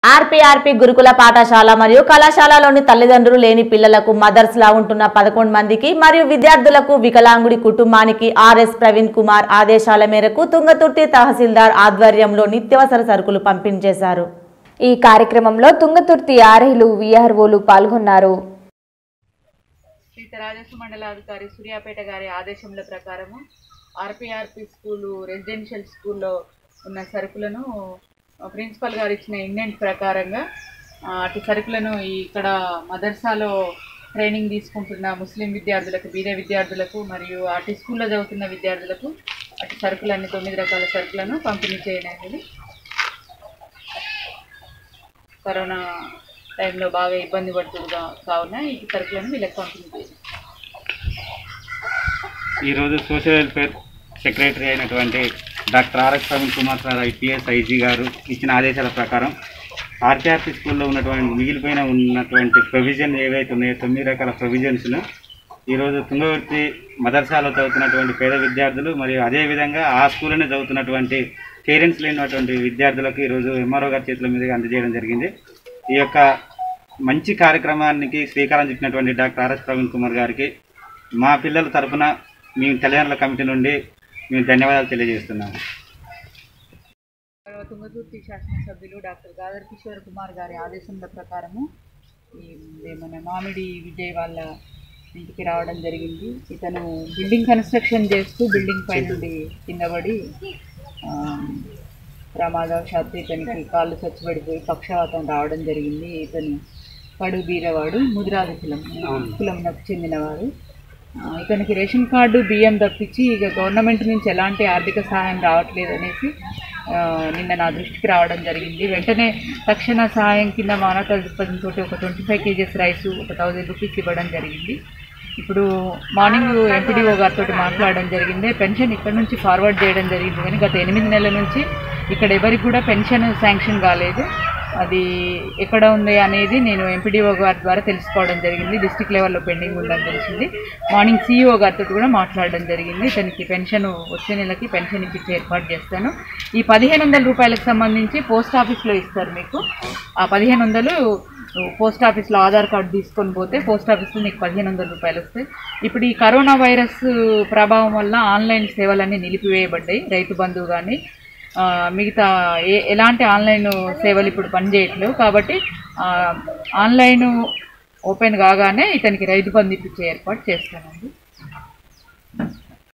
ఆర్పీఆర్పీ గురుకుల పాఠశాల మరియు కళాశాలలోని తల్లిదండ్రులు లేని పిల్లలకు మదర్స్ లా ఉంటున్న పదకొండు మందికి మరియు విద్యార్థులకు వికలాంగుడి కుటుంబానికి ఆర్ఎస్ ప్రవీణ్ కుమార్ ఆదేశాల మేరకు తుంగతుర్తి తహసీల్దార్ ఆధ్వర్యంలో నిత్యావసర సరుకులు పంపిణీ చేశారు ఈ కార్యక్రమంలో తుంగతుర్తి ఆర్ఐలు విఆర్ఓలు పాల్గొన్నారు శ్రీత రాజస్వ మండలాధికారి సూర్యాపేట గారి ఆదేశముల ప్రకారము ఆర్పిఆర్పి స్కూలు రెసిడెన్షియల్ స్కూల్లో ఉన్న సరుకులను ఆ, ప్రిన్సిపల్ గారు ఇచ్చిన ఇండెంట్ ప్రకారంగా ఆ, అటు సరుకులను ఈ ఇక్కడ మదర్సాలో ట్రైనింగ్ తీసుకుంటున్న ముస్లిం విద్యార్థులకు బీద విద్యార్థులకు మరియు అటు స్కూల్లో చదువుతున్న విద్యార్థులకు అటు సరుకులన్నీ తొమ్మిది రకాల సరుకులను పంపిణీ చేయడం అనేది కరోనా టైంలో బాగా ఇబ్బంది పడుతుందిగా కావున ఈ సరుకులను వీళ్ళకి పంపిణీ చేయాలి ఈరోజు సోషల్ వెల్ఫేర్ సెక్రటరీ అయినటువంటి doctor RS Praveen Kumar sir IPS IG గారు ఇచ్చిన ఆదేశాల ప్రకారం ఆర్టీఆర్పీ స్కూల్లో ఉన్నటువంటి మిగిలిపోయిన ఉన్నటువంటి ప్రొవిజన్ ఏవైతే ఉన్నాయో తొమ్మిది రకాల ప్రొవిజన్స్ను ఈరోజు తుంగవర్తి మదర్సాలో చదువుతున్నటువంటి పేద విద్యార్థులు మరియు అదేవిధంగా ఆ స్కూల్లోనే చదువుతున్నటువంటి పేరెంట్స్ లేనటువంటి విద్యార్థులకు ఈరోజు ఎంఆర్ఓ గారి చేతుల మీదుగా అందజేయడం జరిగింది ఈ యొక్క మంచి కార్యక్రమానికి శ్రీకారం చుట్టినటువంటి డాక్టర్ ఆర్ఎస్ ప్రవీణ్ కుమార్ గారికి మా పిల్లల తరపున మేము తల్లిదండ్రుల కమిటీ నుండి మేము ధన్యవాదాలు తెలియజేస్తున్నాము గౌరవ తుంగతుర్తి శాసనసభ్యులు డాక్టర్ గాదర్ కిషోర్ కుమార్ గారి ఆదేశముల ప్రకారము ఈ మన మామిడి విజయ్ వాళ్ళ ఇంటికి రావడం జరిగింది ఇతను బిల్డింగ్ కన్స్ట్రక్షన్ చేస్తూ బిల్డింగ్ పై నుండి కింద పడి ఆ, ప్రమాదవశాత్తు ఇతనికి కాళ్ళు చచ్చిపడిపోయి పక్షవాతం రావడం జరిగింది ఇతను పడు బీరవాడు ముదిరాజు కులం కులంకు చెందినవాడు ఆ, ఇతనికి రేషన్ కార్డు బియ్యం తప్పించి ఇక గవర్నమెంట్ నుంచి ఎలాంటి ఆర్థిక సహాయం రావట్లేదు అనేసి ఆ, నిన్న నా దృష్టికి రావడం జరిగింది వెంటనే తక్షణ సహాయం కింద మానవ దృక్పథంతో ఒక ట్వంటీ ఫైవ్ కేజెస్ రైస్ ఒక థౌజండ్ రూపీస్ ఇవ్వడం జరిగింది ఇప్పుడు మార్నింగ్ ఎంపీడీఓ గారితో మాట్లాడడం జరిగింది పెన్షన్ ఇక్కడ నుంచి ఫార్వర్డ్ చేయడం జరిగింది కానీ గత ఎనిమిది నెలల నుంచి ఇక్కడ ఎవరికి కూడా పెన్షన్ శాంక్షన్ కాలేదు అది ఎక్కడ ఉంది అనేది నేను ఎంపీడీఓ గారి ద్వారా తెలుసుకోవడం జరిగింది డిస్టిక్ లెవెల్లో పెండింగ్ ఉందని తెలిసింది మార్నింగ్ సీఈఓ గారితో కూడా మాట్లాడడం జరిగింది ఇతనికి పెన్షన్ వచ్చే నెలకి పెన్షన్ ఇప్పించి ఏర్పాటు చేస్తాను ఈ పదిహేను వందల రూపాయలకు సంబంధించి పోస్ట్ ఆఫీస్లో ఇస్తారు మీకు ఆ పదిహేను వందలు పోస్ట్ ఆఫీస్లో ఆధార్ కార్డు తీసుకొని పోతే పోస్ట్ ఆఫీస్లో మీకు పదిహేను వందల రూపాయలు వస్తాయి ఇప్పుడు ఈ కరోనా వైరస్ ప్రభావం వల్ల ఆన్లైన్ సేవలన్నీ నిలిపివేయబడ్డాయి రైతు బంధువు కానీ ఆ, మిగతా ఏ ఎలాంటి ఆన్లైన్ సేవలు ఇప్పుడు పనిచేయట్లేవు కాబట్టి ఆ, ఆన్లైన్ ఓపెన్ కాగానే ఇతనికి రైతు బంధు ఇప్పించే ఏర్పాటు చేస్తానండి